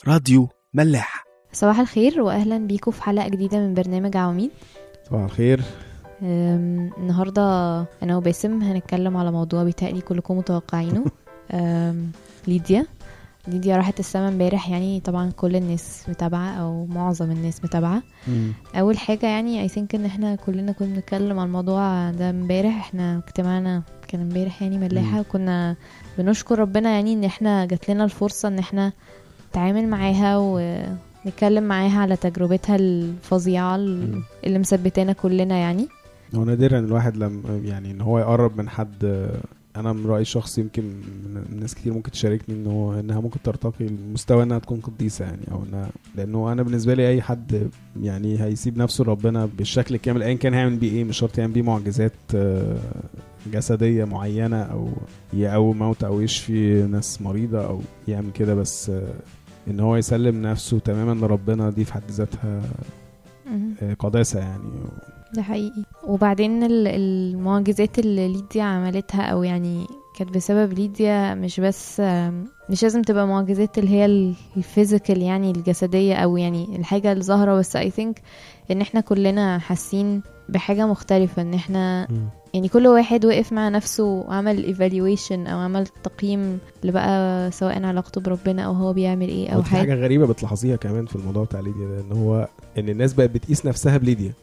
راديو ملاح صباح الخير واهلا بيكم في حلقه جديده من برنامج عواميد صباح الخير أم، النهارده انا وباسم هنتكلم على موضوع بيتهيألي كلكم متوقعينه أم، ليديا ليديا راحت السما امبارح يعني طبعا كل الناس متابعه او معظم الناس متابعه اول حاجه يعني اي ثينك ان احنا كلنا كنا بنتكلم على الموضوع ده امبارح احنا اجتماعنا كان امبارح يعني ملاحه مم. وكنا بنشكر ربنا يعني ان احنا جات لنا الفرصه ان احنا نتعامل معاها ونتكلم معاها على تجربتها الفظيعه مم. اللي مثبتانا كلنا يعني هو نادرا الواحد لما يعني ان هو يقرب من حد انا من رايي الشخصي يمكن من ناس كتير ممكن تشاركني ان هو انها ممكن ترتقي لمستوى انها تكون قديسه يعني او انها لانه انا بالنسبه لي اي حد يعني هيسيب نفسه لربنا بالشكل الكامل ايا كان هيعمل بيه ايه مش شرط يعمل بيه معجزات آه، جسديه معينه او يقوم موتى او يشفي ناس مريضه او يعمل كده بس آه، ان هو يسلم نفسه تماما لربنا دي في حد ذاتها مهم. آه، قداسه يعني ده حقيقي وبعدين ال- المعجزات اللي ليديا عملتها او يعني كانت بسبب ليديا مش بس آم، مش لازم تبقى معجزات اللي هي ال- الفيزيكال يعني الجسدية او يعني الحاجة اللي ظاهرة بس اي ثينك ان احنا كلنا حاسين بحاجة مختلفة ان احنا يعني كل واحد وقف مع نفسه وعمل ايفالويشن او عمل تقييم اللي بقى سواء علاقته بربنا او هو بيعمل ايه او او في حاجه حاجة غريبه بتلاحظيها كمان في الموضوع بتاع ليديا ده ان هو ان الناس بقت بتقيس نفسها بليديا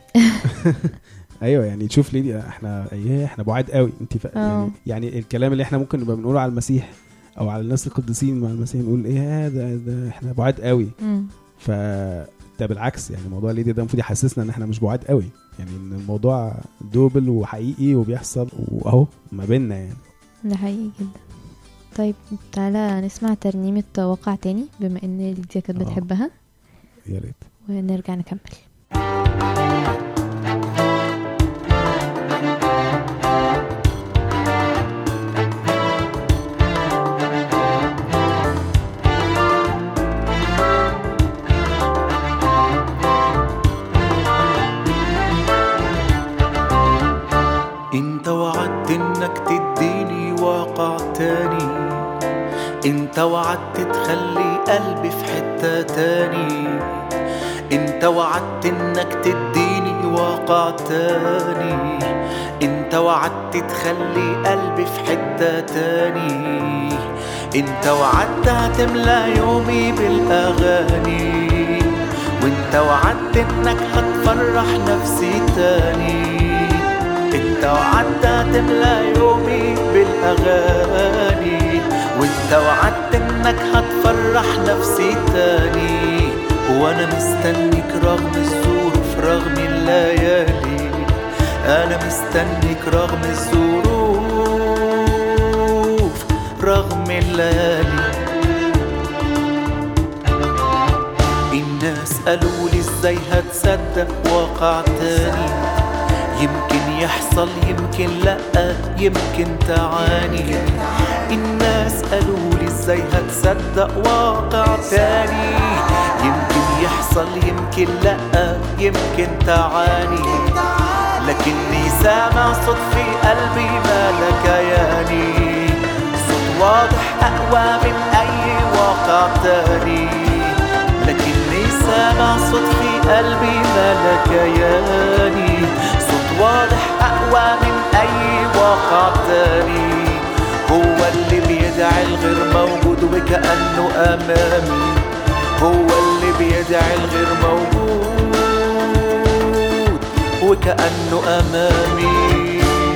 ايوه يعني تشوف ليديا احنا ايه احنا بعاد قوي انت ف... يعني, اه. يعني الكلام اللي احنا ممكن نبقى بنقوله على المسيح او على الناس القديسين مع المسيح نقول ايه ده, ده احنا بعاد قوي مم. ف ده بالعكس يعني موضوع ليديا ده المفروض يحسسنا ان احنا مش بعاد قوي يعني ان الموضوع دوبل وحقيقي وبيحصل واهو ما بيننا يعني ده حقيقي جدا طيب تعالى نسمع ترنيمة واقع تاني بما ان ليديا كانت اه. بتحبها يا ريت ونرجع نكمل انت وعدت انك تديني واقع تاني انت وعدت تخلي قلبي في حتة تاني انت وعدت انك تديني واقع تاني انت وعدت تخلي قلبي في حتة تاني انت وعدت هتملى يومي بالاغاني وانت وعدت انك هتفرح نفسي تاني انت وعدت هتملى يومي بالاغاني وانت وعدت انك هتفرح نفسي تاني وانا مستنيك رغم الظروف رغم الليالي انا مستنيك رغم الظروف رغم الليالي الناس قالوا لي ازاي هتصدق واقع تاني يمكن يحصل يمكن لا يمكن تعاني الناس قالوا لي ازاي هتصدق واقع تاني يمكن يحصل يمكن لا يمكن تعاني لكني سامع صوت في قلبي مالك ياني صوت واضح اقوى من اي واقع تاني لكني سامع صوت في قلبي مالك ياني صوت واضح اقوى من اي واقع تاني هو اللي بيدعي الغير موجود وكأنه امامي هو اللي بيدعي الغير موجود وكأنه امامي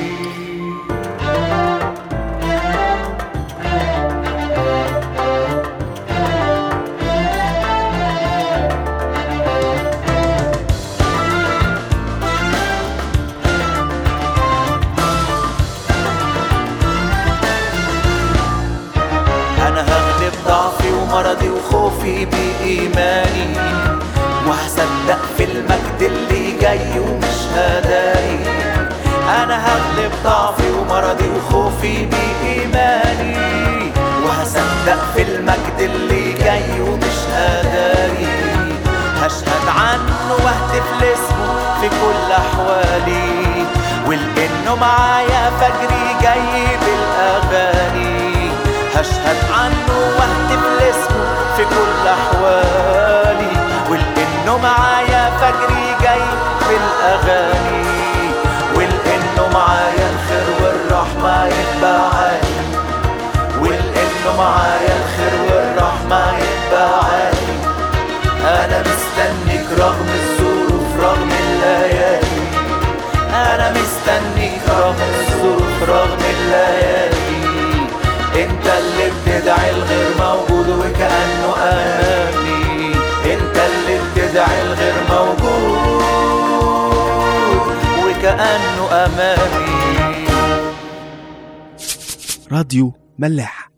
انا هغلب ضعفي ومرضي وخوفي بايماني وهصدق في المجد اللي جاي ومش هداري انا هغلب ضعفي ومرضي وخوفي بايماني وهصدق في المجد اللي جاي ومش هداري هشهد عنه واهتف لاسمه في كل احوالي ولانه معايا فجري جاي بالاغاني هشهد عنه واهتف لاسمه في كل احوالي الاغاني والانه معايا الخير والرحمة يتبعاني والانه معايا الخير والرحمة يتبعاني انا مستنيك رغم الظروف رغم الليالي انا مستنيك رغم الظروف رغم الليالي انت اللي بتدعي الغير موجود وكأنه امامي انت اللي بتدعي الغير موجود وكأنه امامي راديو ملاح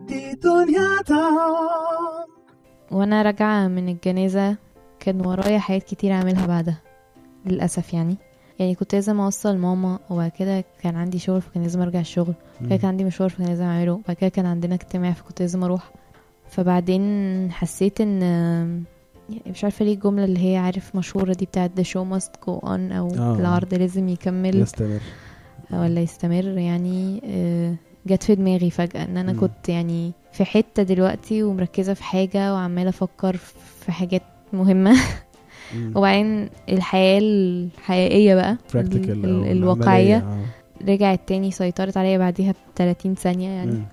وانا راجعه من الجنازه كان ورايا حاجات كتير اعملها بعدها للاسف يعني يعني كنت لازم اوصل ماما وبعد كده كان عندي شغل فكان لازم ارجع الشغل بعد كده كان عندي مشوار فكان لازم اعمله بعد كده كان عندنا اجتماع فكنت لازم اروح فبعدين حسيت ان يعني مش عارفه ليه الجمله اللي هي عارف مشهوره دي بتاعت the show must go on او آه. العرض لازم يكمل يستمر ولا يستمر يعني آه، جت في دماغي فجأة ان انا مم. كنت يعني في حتة دلوقتي ومركزة في حاجة وعمالة افكر في حاجات مهمة مم. وبعدين الحياة الحقيقية بقى practical ال- أو ال- الواقعية العملية، رجعت تاني سيطرت عليا بعديها ب 30 ثانية آه. يعني مم.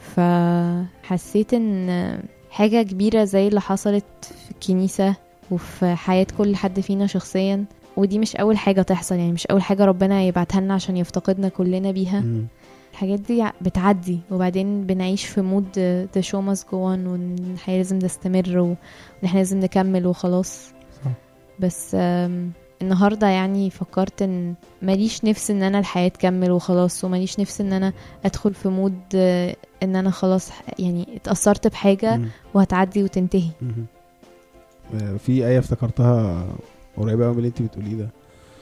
فحسيت ان حاجة كبيرة زي اللي حصلت في الكنيسة وفي حياة كل حد فينا شخصيا ودي مش أول حاجة تحصل يعني مش أول حاجة ربنا يبعتها لنا عشان يفتقدنا كلنا بيها مم. الحاجات دي بتعدي وبعدين بنعيش في مود the show must go on وان الحياة لازم تستمر وان احنا لازم نكمل وخلاص صح. بس آم، النهاردة يعني فكرت ان ماليش نفس ان انا الحياة تكمل وخلاص وماليش نفس ان انا ادخل في مود آه، ان انا خلاص يعني اتأثرت بحاجة مم. وهتعدي وتنتهي مهم. آه، في آية افتكرتها قريبة أوي من اللي أنت بتقوليه ده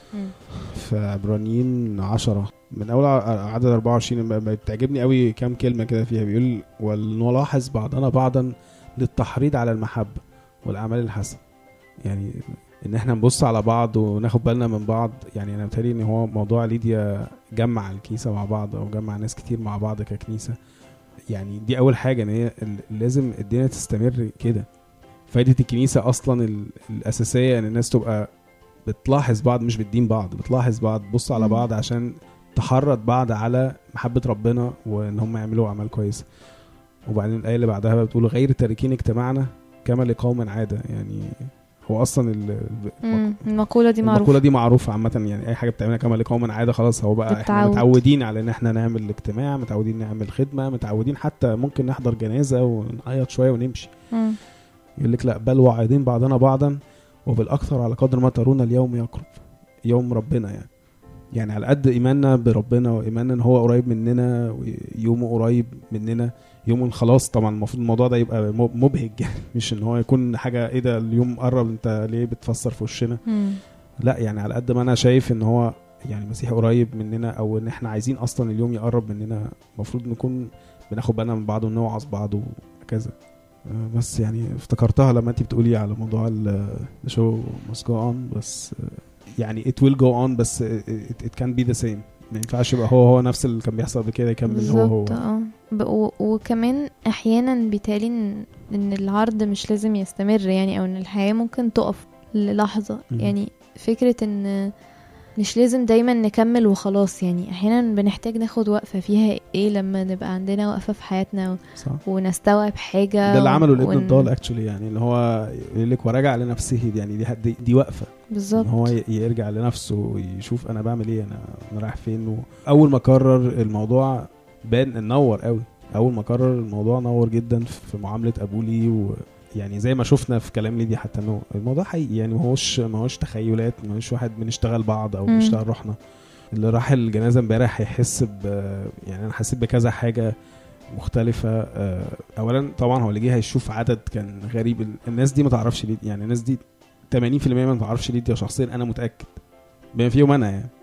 في عبرانيين عشرة من أول ع- عدد 24 ب- ب- بتعجبني قوي كام كلمة كده فيها بيقول ولنلاحظ بعضنا بعضا للتحريض على المحبة والأعمال الحسنة يعني إن إحنا نبص على بعض وناخد بالنا من بعض يعني أنا بتهيألي إن هو موضوع ليديا جمع الكنيسة مع بعض أو جمع ناس كتير مع بعض ككنيسة يعني دي أول حاجة إن هي ال- لازم الدنيا تستمر كده فايدة الكنيسة أصلا ال- الأساسية إن الناس تبقى بتلاحظ بعض مش بتدين بعض بتلاحظ بعض تبص على مم. بعض عشان تحرض بعض على محبة ربنا وإن هم يعملوا أعمال كويسة وبعدين الآية اللي بعدها بقى بتقول غير تاركين اجتماعنا كما لقوم عادة يعني هو أصلا ال- مم. المقولة دي المقولة معروفة دي معروفة عامة يعني أي حاجة بتعملها كما لقوم عادة خلاص هو بقى احنا بالتعود. متعودين على إن احنا نعمل اجتماع متعودين نعمل خدمة متعودين حتى ممكن نحضر جنازة ونعيط شوية ونمشي مم. يقول لك لا بل واعظين بعضنا بعضا وبالاكثر على قدر ما ترون اليوم يقرب يوم ربنا يعني يعني على قد ايماننا بربنا وايماننا ان هو قريب مننا ويومه قريب مننا يوم الخلاص طبعا المفروض الموضوع ده يبقى مب- مبهج يعني مش ان هو يكون حاجه ايه ده اليوم قرب انت ليه بتفسر في وشنا مم. لا يعني على قد ما انا شايف ان هو يعني المسيح قريب مننا او ان احنا عايزين اصلا اليوم يقرب مننا المفروض نكون بناخد بالنا من بعض ونوعظ بعض وهكذا آه، بس يعني افتكرتها لما انت بتقولي على موضوع الشو must go on بس آه، يعني it will go on بس it, it can be the same ما ينفعش يبقى هو هو نفس اللي كان بيحصل قبل كده يكمل هو هو بالظبط اه ب- و- وكمان احيانا بيتهيألي ان ان العرض مش لازم يستمر يعني او ان الحياه ممكن تقف للحظه مم. يعني فكره ان مش لازم دايما نكمل وخلاص يعني احيانا بنحتاج ناخد وقفه فيها ايه لما نبقى عندنا وقفه في حياتنا و- صح ونستوعب حاجه ده اللي عمله الابن ون- الضال اكشولي يعني اللي هو يقول لك وراجع لنفسه يعني دي دي, دي وقفه بالظبط ان هو ي- يرجع لنفسه ويشوف انا بعمل ايه انا انا رايح فين اول ما قرر الموضوع بان نور قوي اول ما قرر الموضوع نور جدا في معامله ابوه ليه ويعني زي ما شفنا في كلام ليدي حتى انه الموضوع حقيقي يعني ما هوش ما هوش تخيلات ما هوش واحد بنشتغل بعض او مم. بنشتغل روحنا اللي راح الجنازه امبارح هيحس ب يعني انا حسيت بكذا حاجه مختلفة آه، أولا طبعا هو اللي جه هيشوف عدد كان غريب الناس دي ما تعرفش ليديا يعني الناس دي 80% ما تعرفش ليديا شخصيا أنا متأكد بما فيهم أنا يعني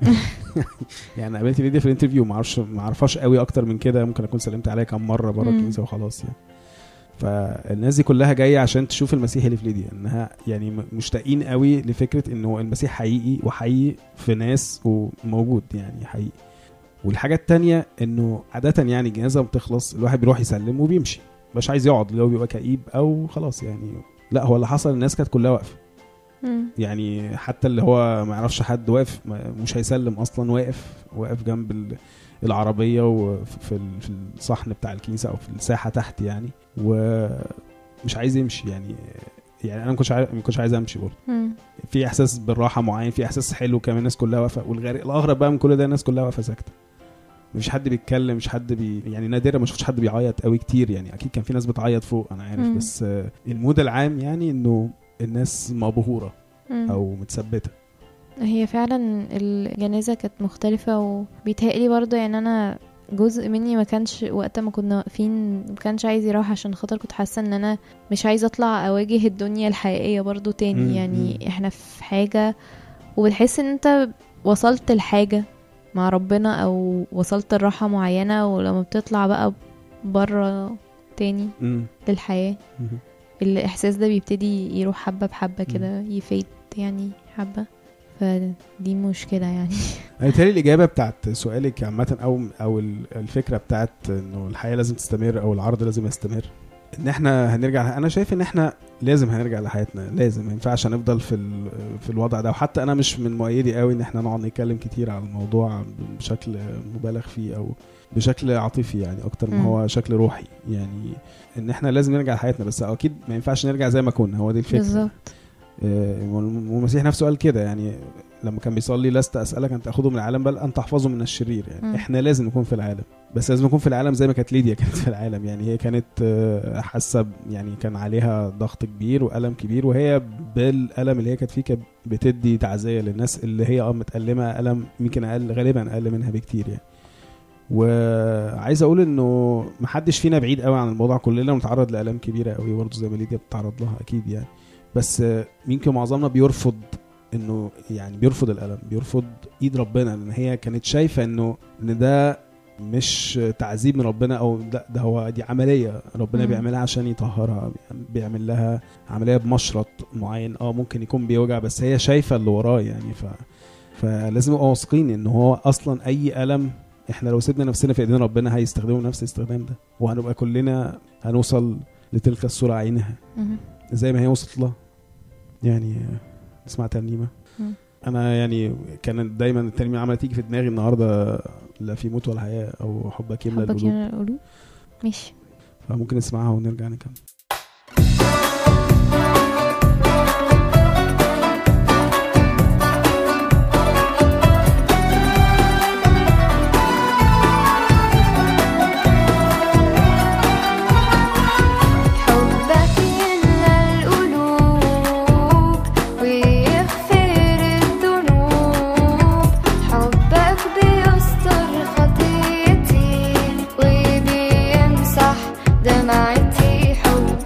يعني قابلت ليديا في الانترفيو ما اعرفش ما اعرفهاش قوي أكتر من كده ممكن أكون سلمت عليها كام مرة بره مم. الكنيسة وخلاص يعني فالناس دي كلها جايه عشان تشوف المسيح اللي في ليديا انها يعني م- مشتاقين قوي لفكره انه المسيح حقيقي وحقيقي في ناس وموجود يعني حقيقي والحاجه التانية انه عاده يعني الجنازه بتخلص الواحد بيروح يسلم وبيمشي مش عايز يقعد لو بيبقى كئيب او خلاص يعني لا هو اللي حصل الناس كانت كلها واقفه مم. يعني حتى اللي هو ما يعرفش حد واقف ما- مش هيسلم اصلا واقف واقف جنب ال- العربيه وفي ال- في الصحن بتاع الكنيسه او في الساحه تحت يعني ومش عايز يمشي يعني يعني انا ما كنتش عايز ما كنتش عايز امشي برضه مم. في احساس بالراحه معين في احساس حلو كمان الناس كلها واقفه والغريب الاغرب بقى من كل ده الناس كلها واقفه ساكته مفيش حد بيتكلم مش حد بي يعني نادرا ما شفتش حد بيعيط قوي كتير يعني اكيد كان في ناس بتعيط فوق انا عارف مم. بس آه، المود العام يعني انه الناس مبهوره مم. او متثبته هي فعلا الجنازة كانت مختلفة وبيتهيألي برضه يعني أنا جزء مني ما كانش وقت ما كنا واقفين ما كانش عايز يروح عشان خاطر كنت حاسة ان انا مش عايزة اطلع اواجه الدنيا الحقيقية برضه تاني مم، يعني مم. احنا في حاجة وبتحس ان انت وصلت لحاجة مع ربنا او وصلت لراحة معينة ولما بتطلع بقى بره تاني امم للحياة الاحساس ده بيبتدي يروح حبة بحبة كده يفيد يعني حبة فدي مشكلة يعني انا بتهيألي الاجابه بتاعت سؤالك عامه او او ال- الفكره بتاعت انه الحياه لازم تستمر او العرض لازم يستمر ان احنا هنرجع انا شايف ان احنا لازم هنرجع لحياتنا لازم ما ينفعش هنفضل في ال- في الوضع ده وحتى انا مش من مؤيدي قوي ان احنا نقعد نتكلم كتير على الموضوع بشكل مبالغ فيه او بشكل عاطفي يعني اكتر ما مم. هو شكل روحي يعني ان احنا لازم نرجع لحياتنا بس اكيد ما ينفعش نرجع زي ما كنا هو دي الفكره بالظبط آه، والمسيح نفسه قال كده يعني لما كان بيصلي لست اسالك ان تاخذه من العالم بل ان تحفظه من الشرير يعني مم. احنا لازم نكون في العالم بس لازم نكون في العالم زي ما كانت ليديا كانت في العالم يعني هي كانت آه، حاسه ب- يعني كان عليها ضغط كبير والم كبير وهي بالالم اللي هي كانت فيه كانت بتدي تعزيه للناس اللي هي اه متالمه الم يمكن اقل غالبا اقل منها بكتير يعني وعايز اقول انه محدش فينا بعيد قوي عن الموضوع كلنا بنتعرض لالام كبيره قوي برضه زي ما ليديا بتتعرض لها اكيد يعني بس آه، يمكن معظمنا بيرفض انه يعني بيرفض الالم بيرفض ايد ربنا لان هي كانت شايفه انه ان ده مش تعذيب من ربنا او لا ده هو دي عمليه ربنا مم. بيعملها عشان يطهرها بيعمل لها عمليه بمشرط معين اه ممكن يكون بيوجع بس هي شايفه اللي وراه يعني ف فلازم نبقى واثقين ان هو اصلا اي الم احنا لو سيبنا نفسنا في ايدين ربنا هيستخدمه نفس الاستخدام ده وهنبقى كلنا هنوصل لتلك الصوره عينها مهم. زي ما هي وصلت لها يعني آه، نسمع ترنيمه مم. انا يعني كانت دايما الترنيمه عماله تيجي في دماغي النهارده لا في موت ولا حياه او حبك يملى حبك القلوب يملى القلوب ماشي فممكن نسمعها ونرجع نكمل حبك يملى القلوب ويغفر الذنوب حبك بيستر خطيتي وبيمسح دمعتي حبك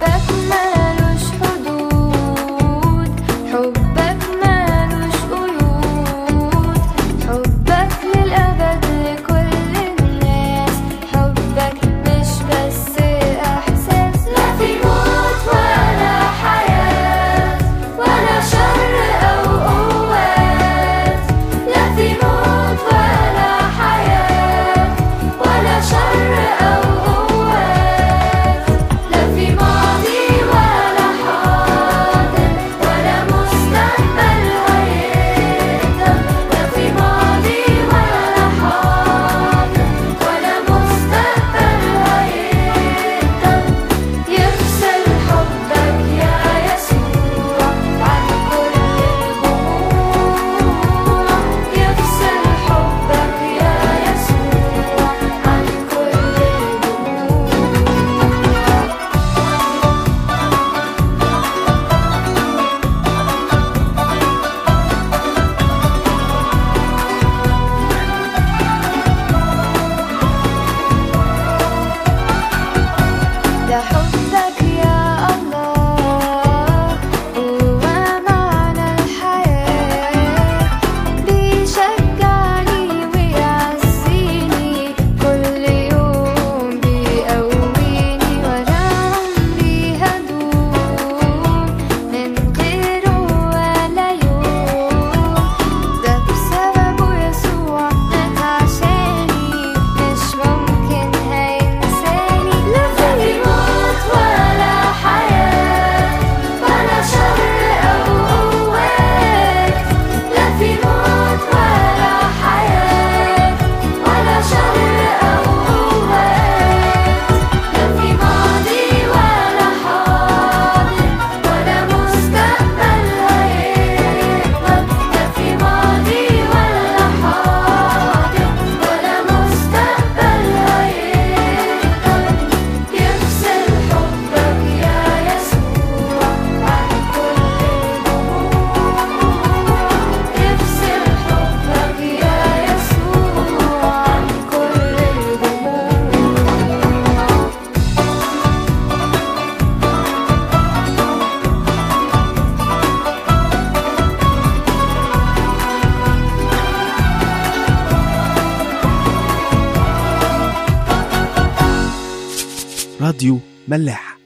راديو ملاح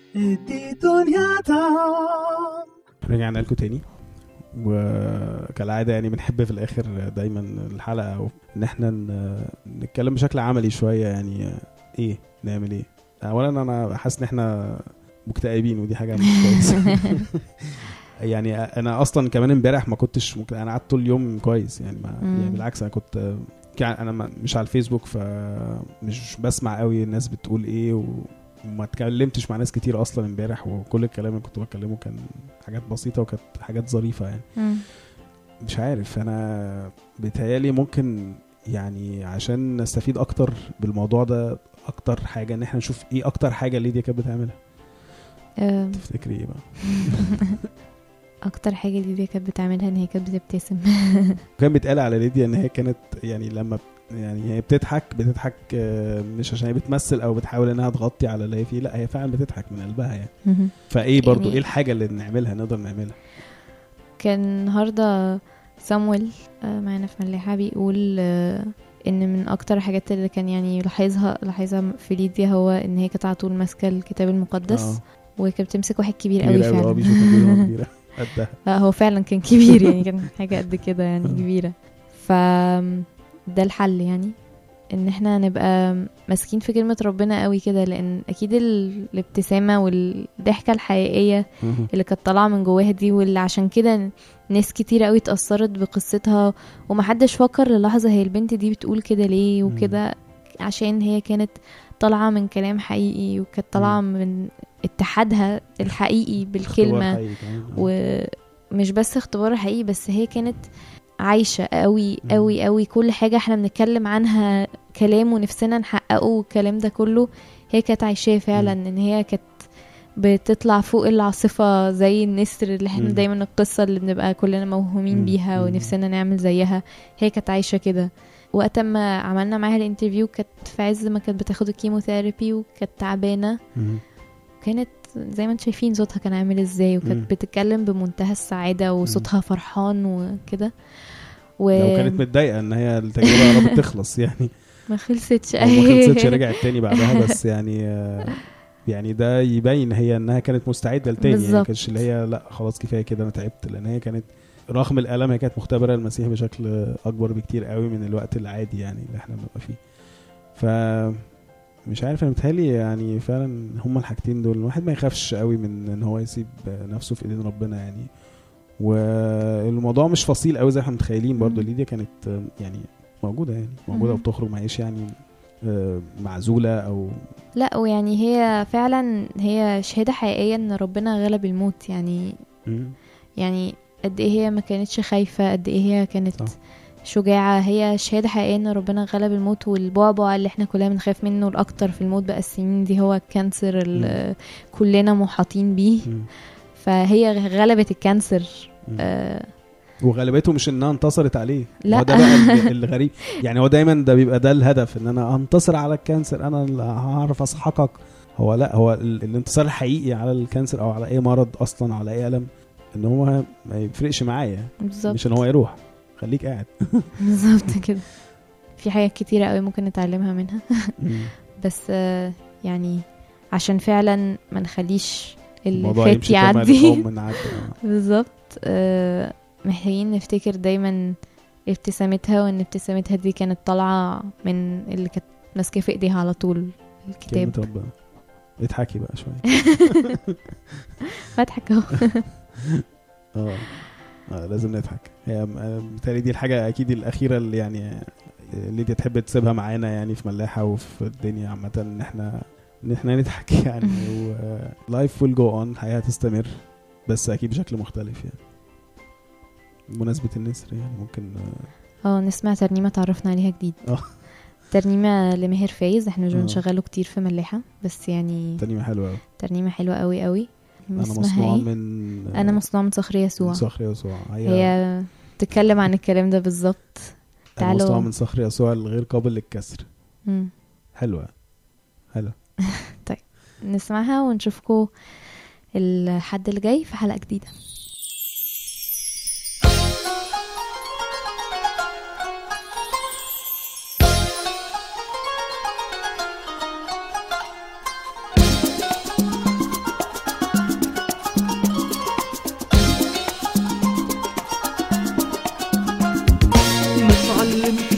رجعنا لكم تاني وكالعاده يعني بنحب في الاخر دايما الحلقه او ان احنا ن- نتكلم بشكل عملي شويه يعني ايه نعمل ايه اولا انا حاسس ان احنا مكتئبين ودي حاجه مش كويسه يعني انا اصلا كمان امبارح ما كنتش ممكن انا قعدت طول اليوم كويس يعني ما مم. يعني بالعكس انا كنت كان- انا ما- مش على الفيسبوك فمش بسمع قوي الناس بتقول ايه و وما اتكلمتش مع ناس كتير اصلا امبارح وكل الكلام اللي كنت بكلمه كان حاجات بسيطه وكانت حاجات ظريفه يعني مم. مش عارف انا بيتهيالي ممكن يعني عشان نستفيد اكتر بالموضوع ده اكتر حاجه ان احنا نشوف ايه اكتر حاجه ليديا كانت بتعملها آم، تفتكري ايه بقى اكتر حاجه دي كانت بتعملها ان هي كانت بتبتسم كان بيتقال على ليديا ان هي كانت يعني لما ب- يعني هي بتضحك بتضحك آه، مش عشان هي بتمثل او بتحاول انها تغطي على اللي هي فيه لا هي فعلا بتضحك من قلبها يعني فايه برضو يعني- ايه الحاجه اللي نعملها نقدر نعملها كان النهارده سامويل آه، معانا في ملاحة بيقول آه، ان من اكتر الحاجات اللي كان يعني لاحظها لاحظها في ليديا هو ان هي كانت على طول ماسكه الكتاب المقدس آه، وكانت بتمسك واحد كبير قوي كبير قوي اه فعلا بيشوف كبيره كبيره قدها لا هو فعلا كان كبير يعني كان حاجه قد كده يعني كبيره ف ده الحل يعني ان احنا نبقى ماسكين في كلمه ربنا قوي كده لان اكيد ال- الابتسامه والضحكه الحقيقيه اللي كانت طالعه من جواها دي واللي عشان كده ناس كتير قوي اتأثرت بقصتها ومحدش فكر للحظة هي البنت دي بتقول كده ليه مم. وكده عشان هي كانت طالعة من كلام حقيقي وكانت طالعة من اتحادها الحقيقي اختبار بالكلمة حقيقي كمان. آه. ومش بس اختبار حقيقي بس هي كانت عايشة قوي مم. قوي قوي كل حاجة احنا بنتكلم عنها كلام ونفسنا نحققه والكلام ده كله هي كانت عايشاه فعلا ان هي كانت بتطلع فوق العاصفة زي النسر اللي احنا مم. دايما القصة اللي بنبقى كلنا موهومين مم. بيها مم. ونفسنا نعمل زيها هي كانت عايشة كده وقت ما عملنا معاها الانترفيو كانت في عز ما كانت بتاخد الكيموثيرابي وكانت تعبانة مم. كانت زي ما انتم شايفين صوتها كان عامل ازاي مم. وكانت بتتكلم بمنتهى السعادة وصوتها فرحان وكده و لو كانت متضايقه ان هي التجربه قربت تخلص يعني ما خلصتش او ما خلصتش رجعت تاني بعدها بس يعني آه، يعني ده يبين هي انها كانت مستعده لتاني يعني ما بالظبط. كانتش اللي هي لا خلاص كفايه كده انا تعبت لان هي كانت رغم الالم هي كانت مختبره المسيح بشكل اكبر بكتير قوي من الوقت العادي يعني اللي احنا بنبقى فيه ف مش عارف انا متهيألي يعني فعلا هما الحاجتين دول الواحد ما يخافش قوي من ان هو يسيب نفسه في ايدين ربنا يعني والموضوع مش فصيل قوي زي ما احنا متخيلين برضو مم. ليديا كانت آه، يعني موجوده يعني موجوده مم. وبتخرج معيش يعني آه، معزوله او لا ويعني هي فعلا هي شهادة حقيقية ان ربنا غلب الموت يعني مم. يعني قد ايه هي ما كانتش خايفة قد ايه هي كانت صح. شجاعة هي شهادة حقيقية ان ربنا غلب الموت والبعبع اللي احنا كلنا بنخاف منه الاكتر في الموت بقى السنين دي هو الكانسر اللي كلنا محاطين بيه مم. فهي غلبت الكانسر مم. آه وغلبته مش انها انتصرت عليه لا. هو ده بقى ال- الغريب يعني هو دايما ده بيبقى ده الهدف ان انا انتصر على الكانسر انا اللي هعرف اسحقك هو لا هو ال- الانتصار الحقيقي على الكانسر او على اي مرض اصلا على اي الم ان هو ما يفرقش معايا بالظبط مش ان هو يروح خليك قاعد بالظبط كده في حاجات كتيرة قوي ممكن نتعلمها منها مم. بس آه، يعني عشان فعلا ما نخليش اللي الموضوع فات يمشي كما يعدي يقوم من عدى بالظبط آه، محتاجين نفتكر دايما ابتسامتها وان ابتسامتها دي كانت طالعة من اللي كانت ماسكة في ايديها على طول كلمة الكتاب ربنا اضحكي بقى شويه بضحك اهو اه آه، لازم نضحك هي بالتالي دي الحاجة أكيد الأخيرة اللي يعني اللي دي تحب تسيبها معانا يعني في ملاحة وفي الدنيا عامة إن إحنا إن إحنا نضحك يعني و life will go on الحياة هتستمر بس أكيد بشكل مختلف يعني بمناسبة النسر يعني ممكن اه نسمع ترنيمة تعرفنا عليها جديد اه. ترنيمة لماهر فايز احنا مش اه. بنشغله كتير في ملاحة بس يعني ترنيمة حلوة أوي ترنيمة حلوة قوي قوي أنا اسمها مصنوع ايه؟ من انا مصنوع من صخر يسوع من صخر يسوع هي, هي بتتكلم عن الكلام ده بالظبط أنا تعالوا. مصنوع من صخر يسوع الغير قابل للكسر مم. حلوة حلوة نسمعها ونشوفكم الحد اللي جاي في حلقة جديدة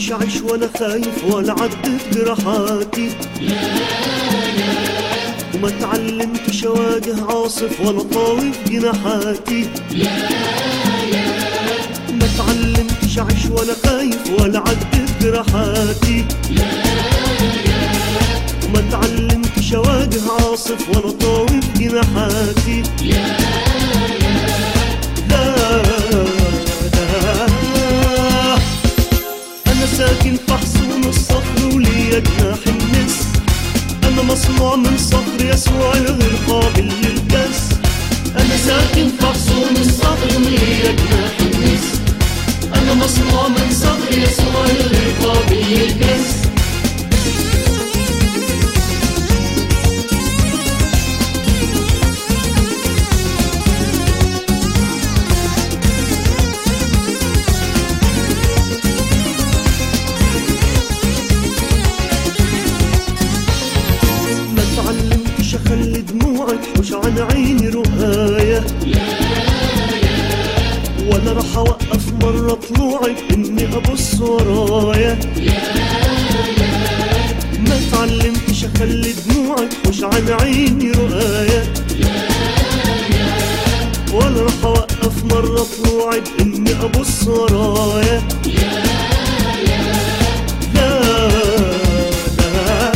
اتعلمتش اعيش وانا خايف ولا عدت جراحاتي وما اتعلمتش اواجه عاصف ولا طاوي في جناحاتي ما اتعلمتش اعيش ولا خايف ولا عدت جراحاتي وما اتعلمتش اواجه عاصف ولا طاوي في جناحاتي لا لا انا ساكن في حصون الصخر وليا جناح النس انا مصنوع من صخر يسوع الغير قابل للكس انا ساكن في حصون الصخر وليا جناح النس انا مصنوع من صخر يسوع الغير قابل للكس ما اتعلمتش اخلي دموعي تحوش عن عيني رؤاية ولا راح اوقف مرة طلوعي اني ابص ورايا ما اتعلمتش اخلي دموعي تحوش عن عيني رؤاية ولا راح اوقف مرة طلوعي باني ابص ورايا لا لا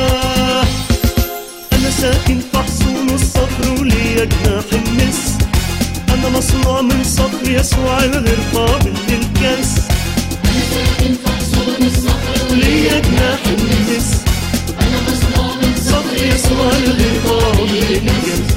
انا ساكن في حصون الصخر وليا جناح النس انا مصنوع من صخر يسوع الغير قابل للكس انا ساكن في حصون الصخر وليا جناح النس انا مصنوع من صخر يسوع الغير قابل للكس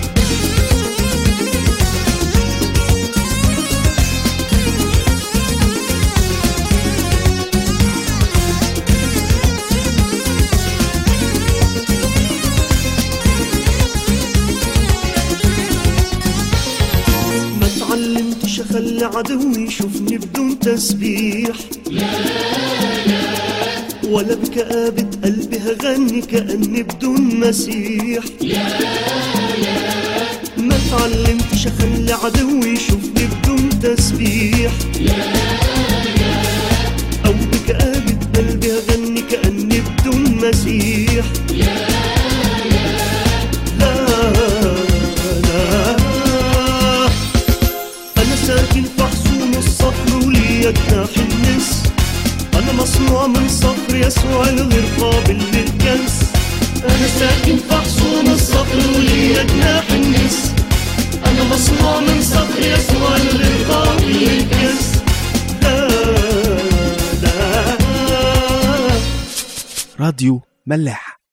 ما اتعلمتش اخلي عدوي يشوفني بدون تسبيح ولا بكآبة قلبي هغني كأني بدون مسيح ما اتعلمتش اخلي عدوي يشوفني بدون تسبيح او بكآبة قلبي هغني كأني بدون مسيح لا لا أنا ساكن في حصون الصخر وليا جناح النس أنا مصنوع من صخر يسوع الغير قابل للكنس أنا ساكن في حصون الصخر وليا جناح النس أنا مصنوع من صخر يسوع الغير قابل للكنس لا لا راديو ملاح